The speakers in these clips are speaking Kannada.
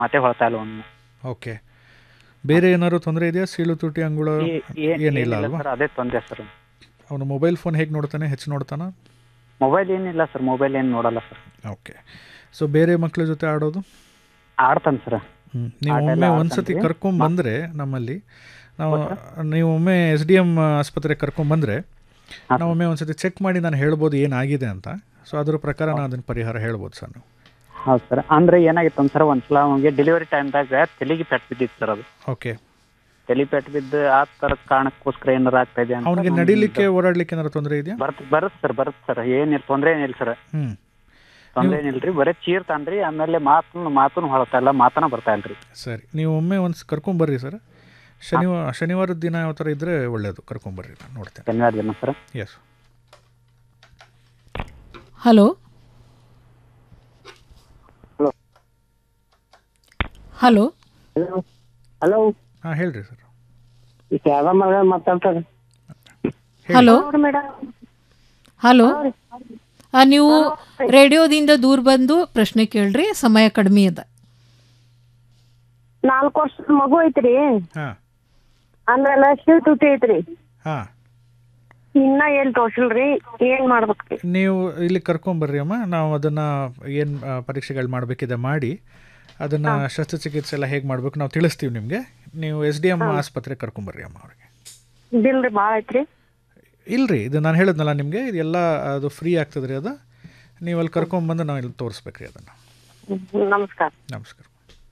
ಮತ್ತೆ ಹೊಳ್ತಾ ಇಲ್ಲ ಒಂದು ಓಕೆ ಬೇರೆ ಏನಾದ್ರು ತೊಂದರೆ ಇದೆಯಾ ಸೀಳು ತುಟಿ ಅಂಗುಳ ಏನಿಲ್ಲ ಅಲ್ವಾ ಸರ್ ಅದೇ ತೊಂದರೆ ಸರ್ ಅವನು ಮೊಬೈಲ್ ಫೋನ್ ಹೇಗೆ ನೋಡ್ತಾನೆ ಹೆಚ್ಚು ನೋಡ್ತಾನ ಮೊಬೈಲ್ ಏನಿಲ್ಲ ಸರ್ ಮೊಬೈಲ್ ಏನು ನೋಡಲ್ಲ ಸರ್ ಓಕೆ ಸೊ ಬೇರೆ ಮಕ್ಕಳ ಜೊತೆ ಆಡೋದು ಆಡ್ತಾನೆ ಸರ್ ಹ್ಮ್. ನೀವು ಆಟ ಎಲ್ಲ ಒಮ್ಮೆ ಒಂದ್ಸತಿ ಆಡ್ತಾನ್ರಿ. ಕರ್ಕೊಂಬಂದ್ರೆ ನಮ್ಮಲ್ಲಿ ನಾವು ನೀವು ಒಮ್ಮೆ ಎಸ್ ಡಿ ಎಮ್ ಆಸ್ಪತ್ರೆಗೆ ಕರ್ಕೊಂಬಂದ್ರೆ ನಾವು ಒಮ್ಮೆ ಒಂದ್ಸತಿ ಚೆಕ್ ಮಾಡಿ ನಾನು ಹೇಳ್ಬೋದು ಏನಾಗಿದೆ ಅಂತ ಸೊ ಅದ್ರ ಪ್ರಕಾರ ನಾನು ಅದನ್ನ ಪರಿಹಾರ ಹೇಳ್ಬೋದು ಸರ್ ನೀವು ಹೌದು ಸರ್ ಅಂದ್ರೆ ಏನಾಗಿತ್ತು ಸರ್ ಒಂದ್ಸಲ ಅವನಿಗೆ ಡೆಲಿವರಿ ಟೈಮ್ದಾಗ ತಲೆಗೆ ಪೆಟ್ಟು ಬಿದ್ದಿತ್ತು ಸರ್ ಅದು ಓಕೆ ತಲೆ ಪೆಟ್ಟು ಬಿದ್ದು ಆ ಥರ ಕಾರಣಕ್ಕೋಸ್ಕರ ಏನಾರು ಆಗ್ತಾ ಇದೆ ಅಂತ ಅವನಿಗೆ ನಾನು ನಡಿಲಿಕ್ಕೆ ಓಡಾಡ್ಲಿಕ್ಕೆ ಏನಾದ್ರು ತೊಂದರೆ ಇದೆಯಾ ಬರುತ್ತೆ ಬರುತ್ತೆ ಸರ್ ಬರುತ್ತೆ ಸರ್ ಏನಿಲ್ಲ ತೊಂದರೆ ಏನಿಲ್ಲ ಸರ್ ಹ್ಮ್ ತೊಂದರೆ ಏನಿಲ್ರಿ ಬರೀ ಚೀರ್ತಾನ್ರಿ ಆಮೇಲೆ ಮಾತು ಮಾತನ್ನು ಹೊಳತಾ ಇಲ್ಲ ಮಾತನ ಬರ್ತಾ ಇಲ್ರಿ ಸರಿ ನೀವು ಒಮ್ಮೆ ಒಂದು ಕರ್ಕೊಂಬರ್ರಿ ಸರ್ ಶನಿವಾರ ಶನಿವಾರದ ದಿನ ಯಾವ ಥರ ಇದ್ದರೆ ಒಳ್ಳೆಯದು ಕರ್ಕೊಂಬರ್ರಿ ನಾನು ನೋಡ್ತೇನೆ ಶನಿವಾರ ದಿನ sir yes hello hello hello ಹಾಂ ಹೇಳ್ರಿ ಸರ್ ಶಾರದಮ್ಮ ಮಾತಾಡ್ತಾರೆ ಹಲೋ ಹಲೋ ಆ, ನೀವು ರೇಡಿಯೋದಿಂದ ದೂರ ಬಂದು ಪ್ರಶ್ನೆ ಕೇಳ್ರಿ ಸಮಯ ಕಡಿಮೆ ಅದ ನಾಲ್ಕು ವರ್ಷದ ಮಗು ಐತ್ರಿ ಹಾಂ ಆಮೇಲೆ ಶಿವ್ ತುಟಿ ಐತ್ರಿ ಹಾಂ ಇನ್ನ ಏನ್ ತೋರ್ಸಿಲ್ರಿ ಏನ್ ಮಾಡ್ಬೇಕ್ರಿ ನೀವು ಇಲ್ಲಿ ಕರ್ಕೊಂಬರ್ರಿ ಅಮ್ಮ ನಾವು ಅದನ್ನು ಏನು ಪರೀಕ್ಷೆಗಳು ಮಾಡಬೇಕಿದೆ ಮಾಡಿ ಅದನ್ನು ಶಸ್ತ್ರಚಿಕಿತ್ಸೆ ಎಲ್ಲ ಹೇಗೆ ಮಾಡಬೇಕು ನಾವು ತಿಳಿಸ್ತೀವಿ ನಿಮಗೆ ನೀವು ಎಸ್ ಡಿ ಎಮ್ ಆಸ್ಪತ್ರೆಗೆ ಕರ್ಕೊಂಬರ್ರಿ ಅಮ್ಮ ಅವ್ರಿಗೆ ಬಿಲ್ ರೀ ಭಾಳ ಐತ್ರಿ ಇಲ್ರಿ ಇದು ನಾನು ಹೇಳಿದ್ನಲ್ಲ ನಿಮಗೆ ಇದೆಲ್ಲ ಅದು ಫ್ರೀ ಆಗ್ತದೆ ರೀ ಅದು ನೀವು ಅಲ್ಲಿ ಕರ್ಕೊಂಬಂದು ನಾವು ಇಲ್ಲಿ ತೋರಿಸ್ಬೇಕ್ರಿ ಅದನ್ನು ಹ್ಮ್, ನಮಸ್ಕಾರ ನಮಸ್ಕಾರ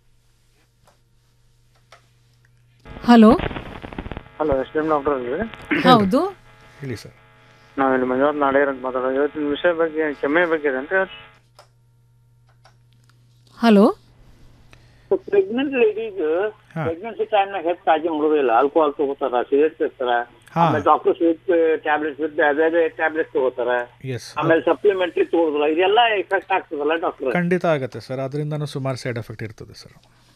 hello hello S D M doctor ಅಲ್ರಿ ಹೌದು ಹೇಳಿ ಸರ್ ನಾವು ಇಲ್ಲಿ ಮಂಜುನಾಥ್ ನಾಡೇರ್ ಅಂತ ಮಾತಾಡೋದು ಇವತ್ತಿನ ವಿಷಯ ಬಗ್ಗೆ ಕೆಮ್ಮೆ ಬಗ್ಗೆ ಇದೆ ಅಂತ ಹಲೋ ಪ್ರೆಗ್ನೆಂಟ್ ಲೇಡೀಸ್ ಹಾ. ಪ್ರೆಗ್ನೆನ್ಸಿ ಟೈಮ್ನಾಗ ಹೆಚ್ಚು ಕಾಳಜಿ ಮಾಡೋದಿಲ್ಲ ಆಲ್ಕೋಹಾಲ್ ತಗೋತಾರ ಸಿಗರೇಟ್ ಸೇರ್ತಾರ ಹಾ. ಆಮೇಲೆ ಡಾಕ್ಟರ್ ಸ್ವೀಟ್ ಟ್ಯಾಬ್ಲೆಟ್ಸ್ ಬೇರೆ ಬೇರೆ ಟ್ಯಾಬ್ಲೆಟ್ಸ್ ತಗೋತಾರ ಎಸ್ ಆಮೇಲೆ ಸಪ್ಲಿಮೆಂಟ್ರಿ ತಗೋದಿಲ್ಲ ಇದೆಲ್ಲ ಎಫೆಕ್ಟ್ ಆಗ್ತದಲ್ಲ ಡಾಕ್ಟರ್ ಖಂಡಿತ ಆಗುತ್ತೆ ಸರ್ ಅದರಿಂದನೂ ಸುಮಾರು ಸೈಡ್ ಎಫೆಕ್ಟ್ ಇರ್ತದೆ ಸರ್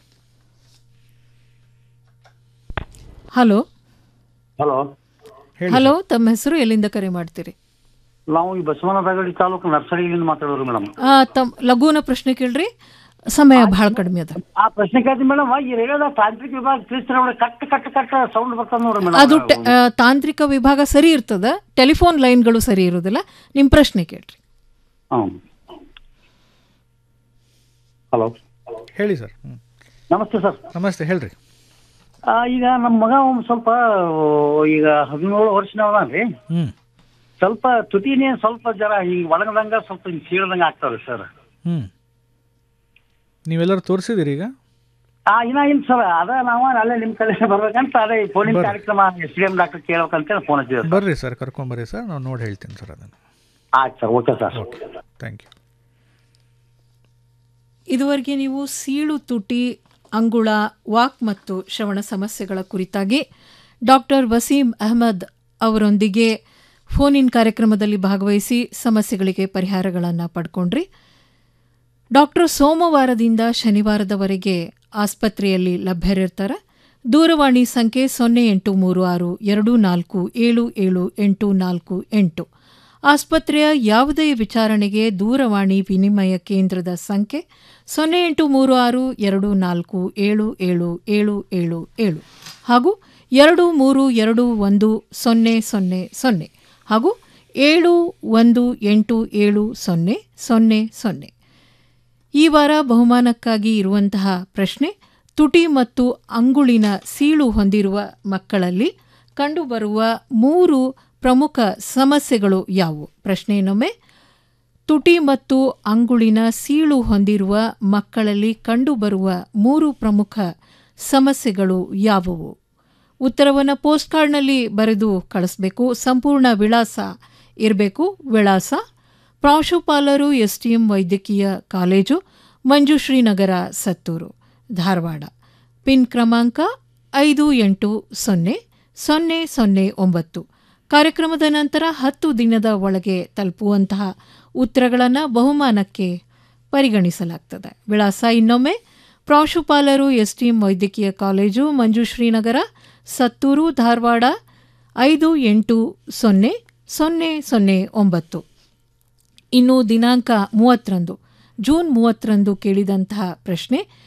ಹಲೋ ಹಲೋ ಹೇಳಿ ಹಲೋ ತಮ್ಮ ಹೆಸರು ಎಲ್ಲಿಂದ ಕರೆ ಮಾಡ್ತೀರಿ ನಾವು ಈ ಬಸವನ ಬಾಗಡಿ ತಾಲೂಕು ನರ್ಸರಿಯಿಂದ ಮಾತಾಡೋರು ಮೇಡಮ್ ಆ, ತಮ್ ಲಘುನ ಪ್ರಶ್ನೆ ಕೇಳ್ರಿ ಸಮಯ ಬಹಳ ಕಡಿಮೆ ಅದ ಆ ಪ್ರಶ್ನೆ ಕೇಳ್ತೀನಿ ಮೇಡಮ್ ಈ ರೇಡಿಯೋದ ತಾಂತ್ರಿಕ ವಿಭಾಗ ತಿಳಿಸ್ತಾರೆ ನೋಡಿ ಕಟ್ ಕಟ್ ಕಟ್ ಸೌಂಡ್ ಬರ್ತದೆ ನೋಡ್ರಿ ಅದು ಮೇಡಮ್ ಟೆ- ಆ, ತಾಂತ್ರಿಕ ವಿಭಾಗ ಸರಿ ಇರ್ತದ ಟೆಲಿಫೋನ್ ಲೈನ್ಗಳು ಸರಿ ಇರೋದಿಲ್ಲ ನಿಮ್ಮ ಪ್ರಶ್ನೆ ಕೇಳ್ರಿ ಹ್ಞೂ ಹಲೋ ಹೇಳಿ ಸರ್ ಹ್ಞೂ ನಮಸ್ತೆ ಸರ್ ನಮಸ್ತೆ ಹೇಳ್ರಿ ಈಗ ನಮ್ಮ ಮಗ ಒಂದು ಸ್ವಲ್ಪ ಈಗ ಹದಿನೇಳು ವರ್ಷನವ ರೀ ಹ್ಞೂ ಸ್ವಲ್ಪ ತುಟಿನೇ ಸ್ವಲ್ಪ ಜರ ಹಿಂಗೆ ಒಳಗದಂಗ ಸ್ವಲ್ಪ ಹಿಂಗೆ ಸೀಳದಂಗ ಆಗ್ತಾವ್ರಿ ಸರ್ ಹ್ಞೂ ನೀವೆಲ್ಲರೂ ತೋರಿಸಿದಿರಿ ಈಗ ಆ ಇನ್ನ ಇಲ್ಲ ಸರ್ ಅದ ನಾವು ಅಲ್ಲೇ ನಿಮ್ಮ ಕಡೆ ಬರ್ಬೇಕಂತ ಅದೇ ಫೋನಿನ ಬರ್ರಿ. ಕಾರ್ಯಕ್ರಮ ಎಸ್ ಡಿ ಎಂ ಡಾಕ್ಟರ್ ಕೇಳ್ಬೇಕಂತೇಳಿ ಫೋನ್ ಹಚ್ಚಿದೆ ಸರ್ ಬರ್ರಿ ಸರ್ ಕರ್ಕೊಂಬರ್ರಿ ಸರ್ ನಾವು ನೋಡಿ ಹೇಳ್ತೀನಿ ಸರ್ ಅದನ್ನು ಆಯ್ತು sir okay sir thank you ಇದುವರೆಗೆ ನೀವು ಸೀಳು ತುಟಿ ಅಂಗುಳ ವಾಕ್ ಮತ್ತು ಶ್ರವಣ ಸಮಸ್ಯೆಗಳ ಕುರಿತಾಗಿ ಡಾಕ್ಟರ್ ವಸೀಂ ಅಹಮದ್ ಅವರೊಂದಿಗೆ ಫೋನ್ ಇನ್ ಕಾರ್ಯಕ್ರಮದಲ್ಲಿ ಭಾಗವಹಿಸಿ ಸಮಸ್ಯೆಗಳಿಗೆ ಪರಿಹಾರಗಳನ್ನು ಪಡ್ಕೊಂಡ್ರಿ ಡಾಕ್ಟರ್ ಸೋಮವಾರದಿಂದ ಶನಿವಾರದವರೆಗೆ ಆಸ್ಪತ್ರೆಯಲ್ಲಿ ಲಭ್ಯರಿರ್ತಾರೆ ದೂರವಾಣಿ ಸಂಖ್ಯೆ ಸೊನ್ನೆ ಎಂಟು ಮೂರು ಆರು ಎರಡು ನಾಲ್ಕು ಏಳು ಏಳು ಎಂಟು ನಾಲ್ಕು ಎಂಟು ಆಸ್ಪತ್ರೆಯ ಯಾವುದೇ ವಿಚಾರಣೆಗೆ ದೂರವಾಣಿ ವಿನಿಮಯ ಕೇಂದ್ರದ ಸಂಖ್ಯೆ ಸೊನ್ನೆ ಎಂಟು ಮೂರು ಆರು ಎರಡು ನಾಲ್ಕು ಏಳು ಏಳು ಏಳು ಏಳು ಏಳು ಹಾಗೂ ಎರಡು ಮೂರು ಎರಡು ಒಂದು ಸೊನ್ನೆ ಸೊನ್ನೆ ಸೊನ್ನೆ ಹಾಗೂ ಏಳು ಒಂದು ಎಂಟು ಏಳು ಸೊನ್ನೆ ಸೊನ್ನೆ ಸೊನ್ನೆ ಈ ವಾರ ಬಹುಮಾನಕ್ಕಾಗಿ ಇರುವಂತಹ ಪ್ರಶ್ನೆ ತುಟಿ ಮತ್ತು ಅಂಗುಳಿನ ಸೀಳು ಹೊಂದಿರುವ ಮಕ್ಕಳಲ್ಲಿ ಕಂಡುಬರುವ ಮೂರು ಪ್ರಮುಖ ಸಮಸ್ಯೆಗಳು ಯಾವುವು ಪ್ರಶ್ನೆ ಇನ್ನೊಮ್ಮೆ ತುಟಿ ಮತ್ತು ಅಂಗುಳಿನ ಸೀಳು ಹೊಂದಿರುವ ಮಕ್ಕಳಲ್ಲಿ ಕಂಡುಬರುವ ಮೂರು ಪ್ರಮುಖ ಸಮಸ್ಯೆಗಳು ಯಾವುವು ಉತ್ತರವನ್ನು ಪೋಸ್ಟ್ ಕಾರ್ಡ್ನಲ್ಲಿ ಬರೆದು ಕಳಿಸ್ಬೇಕು ಸಂಪೂರ್ಣ ವಿಳಾಸ ಇರಬೇಕು ವಿಳಾಸ ಪ್ರಾಂಶುಪಾಲರು ಎಸ್ಟಿಎಂ ವೈದ್ಯಕೀಯ ಕಾಲೇಜು ಮಂಜುಶ್ರೀ ನಗರ ಸತ್ತೂರು ಧಾರವಾಡ ಪಿನ್ ಕ್ರಮಾಂಕ ಐದು ಎಂಟು ಸೊನ್ನೆ ಸೊನ್ನೆ ಸೊನ್ನೆ ಒಂಬತ್ತು ಕಾರ್ಯಕ್ರಮದ ನಂತರ ಹತ್ತು ದಿನದ ಒಳಗೆ ತಲುಪುವಂತಹ ಉತ್ತರಗಳನ್ನು ಬಹುಮಾನಕ್ಕೆ ಪರಿಗಣಿಸಲಾಗ್ತದೆ ವಿಳಾಸ ಇನ್ನೊಮ್ಮೆ ಪ್ರಾಂಶುಪಾಲರು ಎಸ್ಟಿಎಂ ವೈದ್ಯಕೀಯ ಕಾಲೇಜು ಮಂಜುಶ್ರೀನಗರ ಸತ್ತೂರು ಧಾರವಾಡ ಐದು ಎಂಟು ಸೊನ್ನೆ ಸೊನ್ನೆ ಸೊನ್ನೆ ಒಂಬತ್ತು ಇನ್ನು ದಿನಾಂಕ ಮೂವತ್ತರಂದು ಜೂನ್ ಮೂವತ್ತರಂದು ಕೇಳಿದಂತಹ ಪ್ರಶ್ನೆ